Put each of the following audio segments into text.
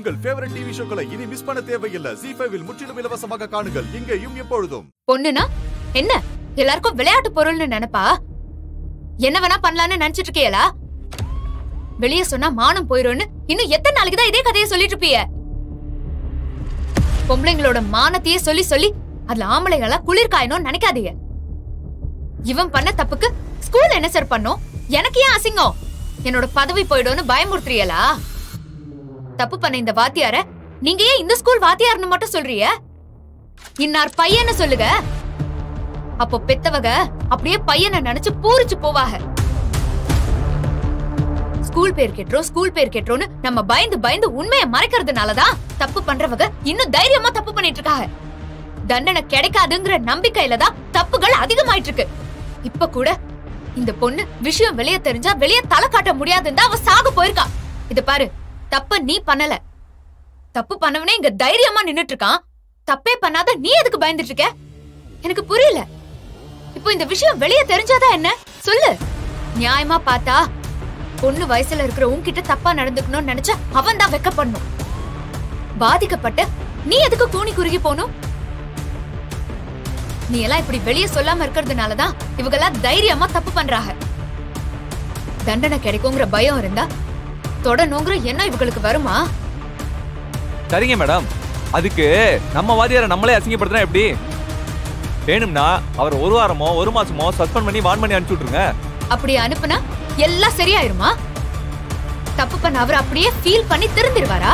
உங்கள் favourite TV ஷோக்களை இனி miss பண்ண தேவையில்லை ஜி ஃபைவில் முற்றிலும் இலவசமாக காணுங்கள் இங்கேயும் எப்பொழுதும் பொண்ணுனா என்ன எல்லாருக்கும் விளையாட்டு பொருள்னு நினைப்பா என்ன வேணா பண்ணலாம்னு நினைச்சிட்டு இருக்கியலா வெளிய சொன்னா மானம் போயிரும்னு இன்னும் எத்தனை நாளைக்கு தான் இதே கதையை சொல்லிட்டு இருப்பிய பொம்பளைங்களோட மானத்தையே சொல்லி சொல்லி அதுல ஆம்பளைங்களா குளிர் காயணும்னு நினைக்காதீங்க இவன் பண்ண தப்புக்கு ஸ்கூல்ல என்ன சார் பண்ணும் எனக்கு ஏன் அசிங்கம் என்னோட பதவி போயிடும்னு பயமுறுத்துறியலா தப்பு பண்ண இந்த வாத்தியார நீங்க ஏன் இந்த ஸ்கூல் வாத்தியார்னு மட்டும் சொல்றீங்க இன்னார் பையன்னு சொல்லுங்க அப்போ பெத்தவக அப்படியே பையனை நினைச்சு பூரிச்சு போவாக ஸ்கூல் பேர் கேட்டோம் ஸ்கூல் பேர் கேட்டோம்னு நம்ம பயந்து பயந்து உண்மையை மறைக்கிறதுனாலதான் தப்பு பண்றவங்க இன்னும் தைரியமா தப்பு பண்ணிட்டு இருக்காங்க தண்டனை கிடைக்காதுங்கிற நம்பிக்கையில தான் தப்புகள் அதிகமாயிட்டு இருக்கு இப்ப கூட இந்த பொண்ணு விஷயம் வெளிய தெரிஞ்சா வெளிய தலை காட்ட முடியாதுன்னு தான் அவ சாக போயிருக்கா இது பாரு தப்ப நீ பண்ணல தப்பு பண்ணவனே இங்க தைரியமா நின்னுட்டு இருக்கான் தப்பே பண்ணாத நீ எதுக்கு பயந்துட்டு இருக்க எனக்கு புரியல இப்போ இந்த விஷயம் வெளிய தெரிஞ்சாதான் என்ன சொல்லு நியாயமா பார்த்தா பொண்ணு வயசுல இருக்கிற உன்கிட்ட தப்பா நடந்துக்கணும்னு நினைச்சா அவன் தான் வெக்கப்படணும் பாதிக்கப்பட்ட நீ எதுக்கு கூனி குறுகி போகணும் நீ எல்லாம் இப்படி வெளிய சொல்லாம இருக்கிறதுனாலதான் இவங்கெல்லாம் தைரியமா தப்பு பண்றாங்க தண்டனை கிடைக்குங்கிற பயம் இருந்தா தொடணுங்கிற எண்ணம் இவங்களுக்கு வருமா சரிங்க மேடம் அதுக்கு நம்ம வாதியாரை நம்மளே அசிங்கப்படுத்தினா எப்படி வேணும்னா அவர் ஒரு வாரமோ ஒரு மாசமோ சஸ்பெண்ட் பண்ணி வான் பண்ணி அனுப்பிச்சு விட்டுருங்க அப்படி அனுப்புனா எல்லாம் சரியாயிருமா தப்பு பண்ண அவர் அப்படியே ஃபீல் பண்ணி திருந்திருவாரா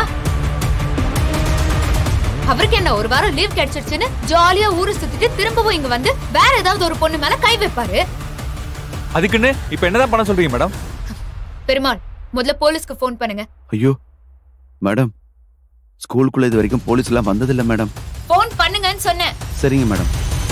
அவருக்கு என்ன ஒரு வாரம் லீவ் கிடைச்சிருச்சுன்னு ஜாலியா ஊரு சுத்திட்டு திரும்பவும் இங்க வந்து வேற ஏதாவது ஒரு பொண்ணு மேல கை வைப்பாரு அதுக்குன்னு இப்ப என்னதான் பண்ண சொல்றீங்க மேடம் பெருமாள் முதல்ல போலீஸ்க்கு ஃபோன் பண்ணுங்க ஐயோ மேடம் ஸ்கூலுக்குள்ள இது வரைக்கும் போலீஸ் எல்லாம் வந்ததில்ல மேடம் ஃபோன் பண்ணுங்கன்னு சொன்னேன் சரிங்க மேடம்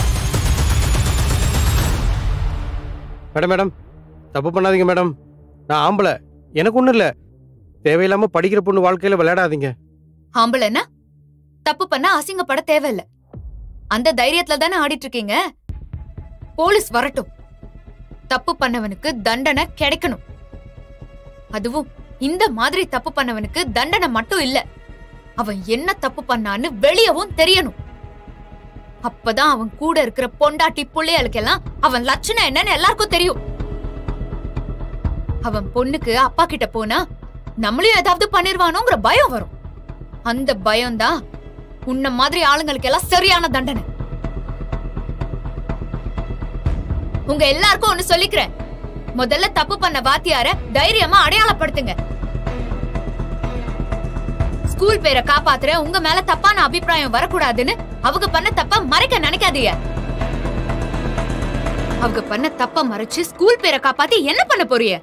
மேடம் மேடம் தப்பு பண்ணாதீங்க மேடம் நான் ஆம்பளை எனக்கு ஒன்றும் இல்லை தேவையில்லாம படிக்கிற பொண்ணு வாழ்க்கையில விளையாடாதீங்க ஆம்பளைன்னா தப்பு பண்ண அசிங்கப்பட தேவையில்ல அந்த தைரியத்துல தானே ஆடிட்டு இருக்கீங்க போலீஸ் வரட்டும் தப்பு பண்ணவனுக்கு தண்டனை கிடைக்கணும் அதுவும் இந்த மாதிரி தப்பு பண்ணவனுக்கு தண்டனை மட்டும் இல்ல அவன் என்ன தப்பு பண்ணான்னு வெளியவும் தெரியணும் அப்பதான் அவன் கூட இருக்கிற பொண்டாட்டி புள்ளைகளுக்கெல்லாம் அவன் லட்சணம் என்னன்னு எல்லாருக்கும் தெரியும் அவன் பொண்ணுக்கு அப்பா கிட்ட போனா நம்மளையும் ஏதாவது பண்ணிருவானோங்கிற பயம் வரும் அந்த பயம்தான் உன்ன மாதிரி ஆளுங்களுக்கு எல்லாம் சரியான தண்டனை உங்க எல்லாருக்கும் ஒண்ணு சொல்லிக்கிறேன் முதல்ல தப்பு பண்ண வாத்தியார தைரியமா அடையாளப்படுத்துங்க ஸ்கூல் பேரை காப்பாத்துற உங்க மேல தப்பான அபிப்பிராயம் வரக்கூடாதுன்னு அவங்க பண்ண தப்ப மறைக்க நினைக்காதீங்க அவங்க பண்ண தப்ப மறைச்சு ஸ்கூல் பேரை காப்பாத்தி என்ன பண்ண போறீங்க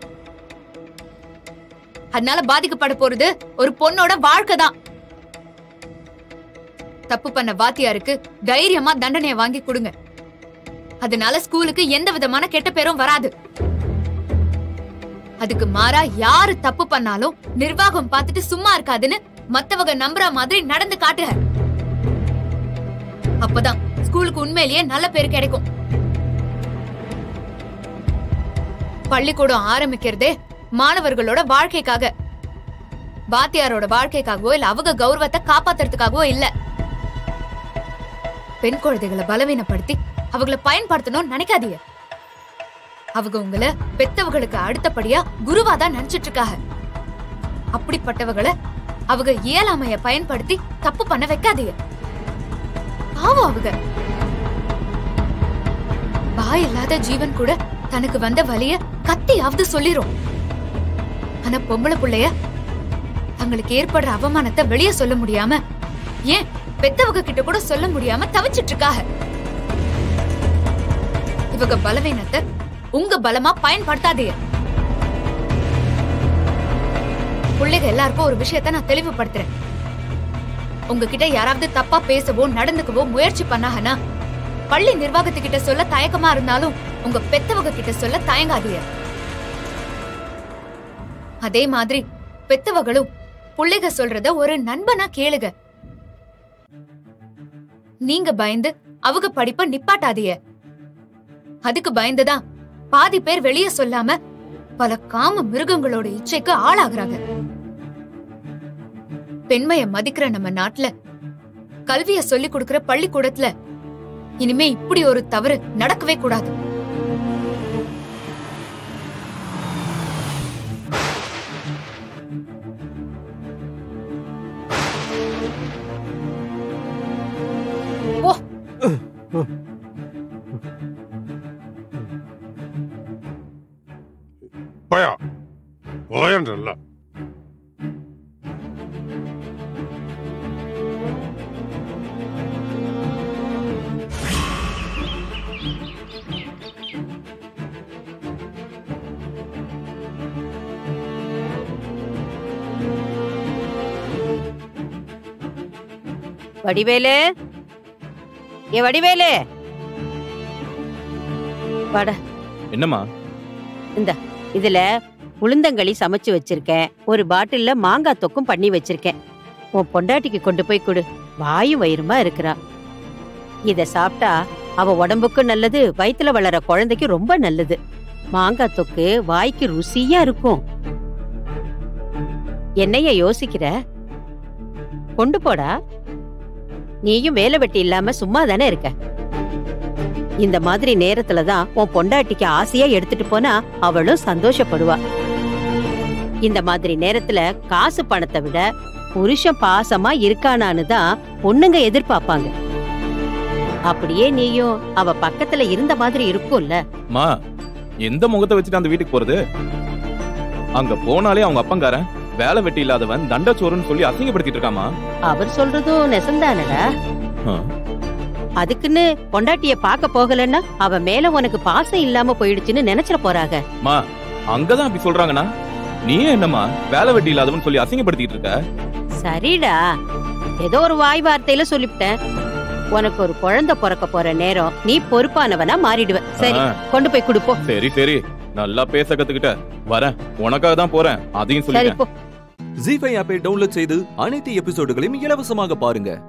அதனால பாதிக்கப்பட போறது ஒரு பொண்ணோட வாழ்க்கை தான் தப்பு பண்ண வாத்தியாருக்கு தைரியமா தண்டனையை வாங்கி கொடுங்க அதனால ஸ்கூலுக்கு எந்த விதமான கெட்ட பேரும் வராது அதுக்கு மாறா யாரு தப்பு பண்ணாலும் நிர்வாகம் பார்த்துட்டு சும்மா இருக்காதுன்னு மத்தவங்க நம்புற மாதிரி நடந்து காட்டுக அப்பதான் ஸ்கூலுக்கு உண்மையிலேயே நல்ல பேர் கிடைக்கும் பள்ளிக்கூடம் ஆரம்பிக்கிறதே மாணவர்களோட வாழ்க்கைக்காக வாத்தியாரோட வாழ்க்கைக்காகவோ இல்ல அவங்க கௌரவத்தை காப்பாத்துறதுக்காகவோ இல்ல பெண் குழந்தைகளை பலவீனப்படுத்தி அவங்கள பயன்படுத்தணும்னு நினைக்காதீங்க அவங்க உங்களை பெத்தவங்களுக்கு அடுத்தபடியா குருவா தான் நினைச்சிட்டு இருக்காங்க அப்படிப்பட்டவங்களை அவங்க இயலாமைய பயன்படுத்தி தப்பு பண்ண வைக்காதீங்க பாவம் அவங்க வாய் இல்லாத ஜீவன் கூட தனக்கு வந்த வலிய கத்தியாவது சொல்லிரும் ஆனா பொம்பளை புள்ளைய தங்களுக்கு ஏற்படுற அவமானத்தை வெளிய சொல்ல முடியாம ஏன் பெத்தவங்க கிட்ட கூட சொல்ல முடியாம தவிச்சிட்டு இருக்காக இவங்க பலவீனத்தை உங்க பலமா பயன்படுத்தாதீங்க பிள்ளைங்க எல்லாருக்கும் ஒரு விஷயத்த நான் தெளிவுபடுத்துறேன் உங்ககிட்ட யாராவது தப்பா பேசவோ நடந்துக்கவோ முயற்சி பண்ணாங்கன்னா பள்ளி நிர்வாகத்துக்கிட்ட சொல்ல தயக்கமா இருந்தாலும் உங்க பெத்தவங்க கிட்ட சொல்ல தயங்காதீங்க அதே மாதிரி பெத்தவங்களும் புள்ளைக சொல்றத ஒரு நண்பனா கேளுங்க நீங்க பயந்து அவங்க படிப்ப நிப்பாட்டாதீங்க அதுக்கு பயந்துதான் பாதி பேர் வெளிய சொல்லாம பல காம மிருகங்களோட இச்சைக்கு ஆளாகுறாங்க பெண்மைய மதிக்கிற நம்ம நாட்டுல கல்விய சொல்லி கொடுக்கிற பள்ளிக்கூடத்துல இனிமே இப்படி ஒரு தவறு நடக்கவே கூடாது போயா போயன்றல்ல வடிவேலு ஏ வடிவேலு வாடா என்னம்மா இதுல உளுந்தங்களி சமைச்சு வச்சிருக்கேன் ஒரு பாட்டில்ல மாங்காய் தொக்கும் பண்ணி வச்சிருக்கேன் உன் பொண்டாட்டிக்கு கொண்டு போய் கொடு வாயும் வயிறுமா இருக்கிறா இத சாப்பிட்டா அவ உடம்புக்கும் நல்லது வயித்துல வளர குழந்தைக்கு ரொம்ப நல்லது மாங்காய் தொக்கு வாய்க்கு ருசியா இருக்கும் என்னைய யோசிக்கிற கொண்டு போடா நீயும் வேலை வெட்டி இல்லாம சும்மா தானே இருக்க இந்த மாதிரி நேரத்துல தான் உன் பொண்டாட்டிக்கு ஆசையா எடுத்துட்டு போனா அவளும் சந்தோஷப்படுவா இந்த மாதிரி நேரத்துல காசு பணத்தை விட புருஷன் பாசமா இருக்கானான்னு தான் பொண்ணுங்க எதிர்பார்ப்பாங்க அப்படியே நீயும் அவ பக்கத்துல இருந்த மாதிரி இருக்கும்ல மா எந்த முகத்தை வச்சுட்டு அந்த வீட்டுக்கு போறது அங்க போனாலே அவங்க அப்பங்காரன் வேலை வெட்டி இல்லாதவன் தண்டச்சோறுன்னு சொல்லி அசிங்கப்படுத்திட்டு இருக்காமா அவர் சொல்றதும் நெசந்தானடா ஆ. அதுக்குன்னு பொண்டாட்டிய பார்க்க போகலன்னா அவ மேல உனக்கு பாசம் இல்லாம போயிடுச்சுன்னு நினைச்சிட போறாங்க மா அங்கதான் அப்படி சொல்றாங்கன்னா நீ என்னம்மா வேலை வெட்டி இல்லாதவன் சொல்லி அசிங்கப்படுத்திட்டு இருக்க சரிடா ஏதோ ஒரு வாய் வார்த்தையில சொல்லிவிட்டேன் உனக்கு ஒரு குழந்தை பிறக்க போற நேரம் நீ பொறுப்பானவனா மாறிடுவ சரி ஆ, கொண்டு போய் கொடுப்போம் சரி சரி நல்லா பேச கத்துக்கிட்ட வரேன் உனக்காக தான் போறேன் அதையும் சரி சொல்லிட்டேன் போ ஜி ஃபைவ் ஆப்பை டவுன்லோட் செய்து அனைத்து எபிசோடுகளையும் இலவசமாக பாருங்க